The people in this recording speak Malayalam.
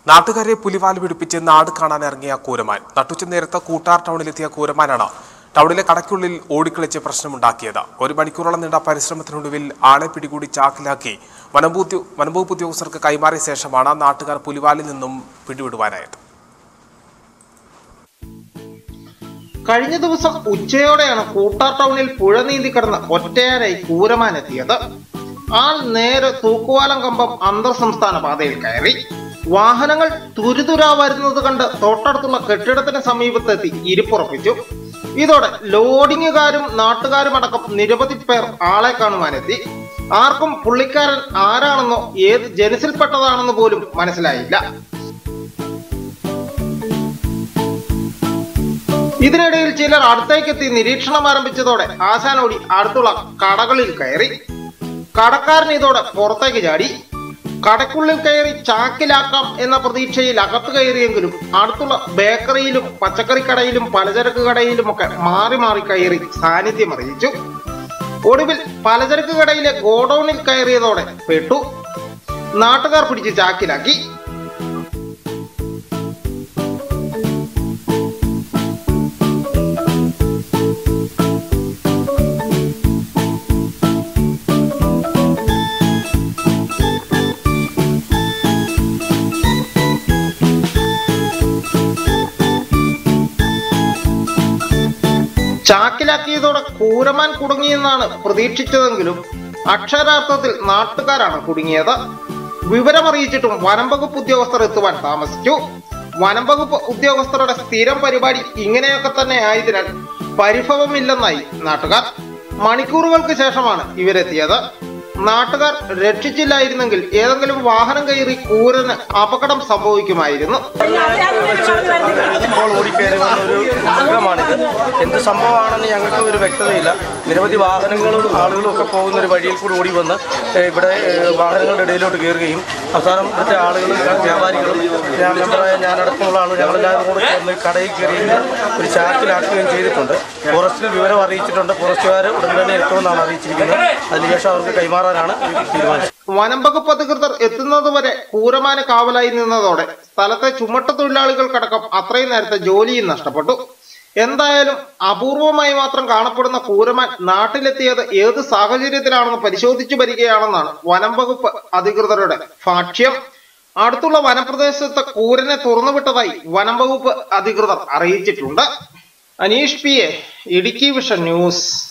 നാട്ടുകാരെ പുലിവാല് പിടിപ്പിച്ച് നാട് കാണാൻ ഇറങ്ങിയ കൂരമാൻ നട്ടുച്ച നേരത്ത് കൂട്ടാർ ടൗണിലെത്തിയ കൂരമാനാണ് ടൗണിലെ കടയ്ക്കുള്ളിൽ ഓടിക്കളിച്ച് പ്രശ്നമുണ്ടാക്കിയത് ഒരു മണിക്കൂറോളം നീണ്ട പരിശ്രമത്തിനൊടുവിൽ ആളെ പിടികൂടി ചാക്കിലാക്കി വനംവകുപ്പ് വനംവകുപ്പ് ഉദ്യോഗസ്ഥർക്ക് കൈമാറിയ ശേഷമാണ് നാട്ടുകാർ പുലിവാലിൽ നിന്നും പിടിവിടുവാനായത് കഴിഞ്ഞ ദിവസം ഉച്ചയോടെയാണ് കൂട്ടാർ ടൗണിൽ പുഴ നീന്തി കിടന്ന് ഒറ്റയാരായി കൂരമാൻ എത്തിയത് ആൾ നേരെ തൂക്കുവാലം കമ്പം അന്തർ സംസ്ഥാന പാതയിൽ കയറി വാഹനങ്ങൾ തുരുതുരാ വരുന്നത് കണ്ട് തൊട്ടടുത്തുള്ള കെട്ടിടത്തിന് സമീപത്തെത്തി ഇരിപ്പുറപ്പിച്ചു ഇതോടെ ലോഡിങ്ങുകാരും നാട്ടുകാരും അടക്കം നിരവധി പേർ ആളെ കാണുവാനെത്തി ആർക്കും പുള്ളിക്കാരൻ ആരാണെന്നോ ഏത് ജനസിൽപ്പെട്ടതാണെന്ന് പോലും മനസ്സിലായില്ല ഇതിനിടയിൽ ചിലർ അടുത്തേക്കെത്തി നിരീക്ഷണം ആരംഭിച്ചതോടെ ആശാനോടി അടുത്തുള്ള കടകളിൽ കയറി കടക്കാരൻ ഇതോടെ പുറത്തേക്ക് ചാടി കടക്കുള്ളിൽ കയറി ചാക്കിലാക്കാം എന്ന പ്രതീക്ഷയിൽ അകത്ത് കയറിയെങ്കിലും അടുത്തുള്ള ബേക്കറിയിലും പച്ചക്കറി കടയിലും പലചരക്ക് കടയിലുമൊക്കെ മാറി മാറി കയറി സാന്നിധ്യം അറിയിച്ചു ഒടുവിൽ പലചരക്ക് കടയിലെ ഗോഡൌണിൽ കയറിയതോടെ പെട്ടു നാട്ടുകാർ പിടിച്ച് ചാക്കിലാക്കി ചാക്കിലാക്കിയതോടെ കൂരമാൻ കുടുങ്ങിയെന്നാണ് പ്രതീക്ഷിച്ചതെങ്കിലും അക്ഷരാർത്ഥത്തിൽ നാട്ടുകാരാണ് കുടുങ്ങിയത് വിവരമറിയിച്ചിട്ടും വനം വകുപ്പ് ഉദ്യോഗസ്ഥർ എത്തുവാൻ താമസിച്ചു വനം വകുപ്പ് ഉദ്യോഗസ്ഥരുടെ സ്ഥിരം പരിപാടി ഇങ്ങനെയൊക്കെ തന്നെ ആയതിനാൽ പരിഭവമില്ലെന്നായി നാട്ടുകാർ മണിക്കൂറുകൾക്ക് ശേഷമാണ് ഇവരെത്തിയത് നാട്ടുകാർ രക്ഷിച്ചില്ലായിരുന്നെങ്കിൽ ഏതെങ്കിലും വാഹനം കയറി കൂരന് അപകടം സംഭവിക്കുമായിരുന്നു ഇപ്പോൾ ഓടിക്കയറി വന്ന ഒരു ഉപദ്രവമാണിത് എന്ത് സംഭവമാണെന്ന് ഞങ്ങൾക്ക് ഒരു വ്യക്തതയില്ല നിരവധി വാഹനങ്ങളും ആളുകളും ഒക്കെ പോകുന്ന ഒരു വഴിയിൽ കൂടി ഓടി വന്ന് ഏഹ്, ഇവിടെ ഏഹ്, വാഹനങ്ങളുടെ ഇടയിലോട്ട് കയറുകയും അവസാനം മറ്റേ ആളുകളും വ്യാപാരികളും ഞാൻ മെമ്പറായ ഞാനടക്കമുള്ള ആളുകൾ ഞങ്ങളെല്ലാവരും കൂടെ ചേർന്ന് കടയിൽ കയറി ഒരു ചാക്കിലാക്കുകയും ചെയ്തിട്ടുണ്ട് ഫോറസ്റ്റിൽ വിവരം അറിയിച്ചിട്ടുണ്ട് ഫോറസ്റ്റുകാർ ഉടൻ തന്നെ എത്തുമെന്നാണ് അറിയിച്ചിരിക്കുന്നത് അതിനുശേഷം അവർക്ക് കൈമാറാനാണ് തീരുമാനിച്ചത് വനം വകുപ്പ് അധികൃതർ എത്തുന്നതുവരെ കൂരമാന് കാവലായി നിന്നതോടെ സ്ഥലത്തെ ചുമട്ട തൊഴിലാളികൾക്കടക്കം അത്രയും നേരത്തെ ജോലിയും നഷ്ടപ്പെട്ടു എന്തായാലും അപൂർവമായി മാത്രം കാണപ്പെടുന്ന കൂരമാൻ നാട്ടിലെത്തിയത് ഏത് സാഹചര്യത്തിലാണെന്ന് പരിശോധിച്ചു വരികയാണെന്നാണ് വനം വകുപ്പ് അധികൃതരുടെ സാക്ഷ്യം അടുത്തുള്ള വനപ്രദേശത്ത് കൂരനെ തുറന്നുവിട്ടതായി വനം വകുപ്പ് അധികൃതർ അറിയിച്ചിട്ടുണ്ട് Aneesh P A Idukki vision news